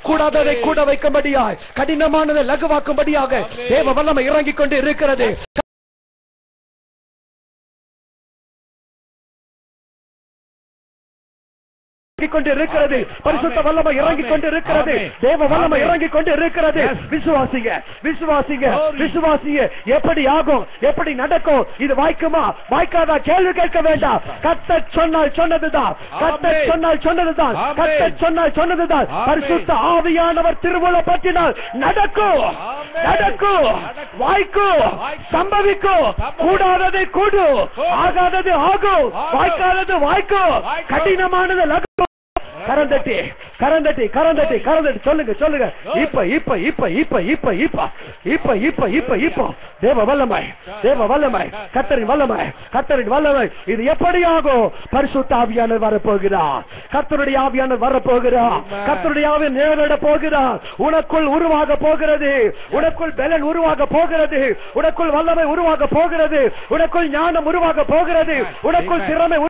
கூடாததை கூட வைக்கும்படியாய் கடினமானதை லகுவாக்கும்படியாக தேவ வல்லமை இறங்கிக் கொண்டு இருக்கிறது இறங்கிக் கொண்டு இருக்கிறது பரிசுத்த வல்லமை இறங்கிக் கொண்டு இருக்கிறது ஆமென். தேவ வல்லமை ஆமென். இறங்கிக் கொண்டு இருக்கிறது Yes. விசுவாசிங்க விசுவாசிங்க Glory. விசுவாசிங்க எப்படி ஆகும் எப்படி நடக்கும் இது வாய்க்குமா வாய்க்காதா கேள்வி கேட்க வேண்டாம் கத்த சொன்னால் சொன்னதுதான் கத்த ஆமென். சொன்னால் சொன்னதுதான் ஆமென். கத்த சொன்னால் சொன்னதுதான் ஆமென். பரிசுத்த ஆவியானவர் திருவுள பற்றினால் நடக்கும் ஆமென். நடக்கும் நடக்கும். வாய்க்கும் வாய்க்கும். சம்பவிக்கும் சம்பவிக்கும். கூடாதது கூடு கூடும். ஆகாதது ஆகும் ஆகும். வாய்க்காதது வாய்க்கும் வாய்க்கும். கடினமானது லகு கரந்தட்டி கரந்தட்டி கரந்தட்டி கரந்தட்டி சொல்லுங்க சொல்லுங்க இப்ப இப்ப இப்ப இப்ப இப்ப இப்ப இப்ப இப்ப இப்ப இப்ப தேவ வல்லமை தேவ வல்லமை கத்தரின் வல்லமை கத்தரின் வல்லமை இது எப்படி ஆகும் பரிசுத்த ஆவியானவர் வரப்போகிறார் கத்தருடைய ஆவியானவர் வரப்போகிறார் கத்தருடைய ஆவியானவர் நேரிட போகிறார் உனக்குள் உருவாக போகிறது உனக்குள் பலன் உருவாக போகிறது உனக்குள் வல்லமை உருவாக போகிறது உனக்குள் ஞானம் உருவாக போகிறது உனக்குள் திறமை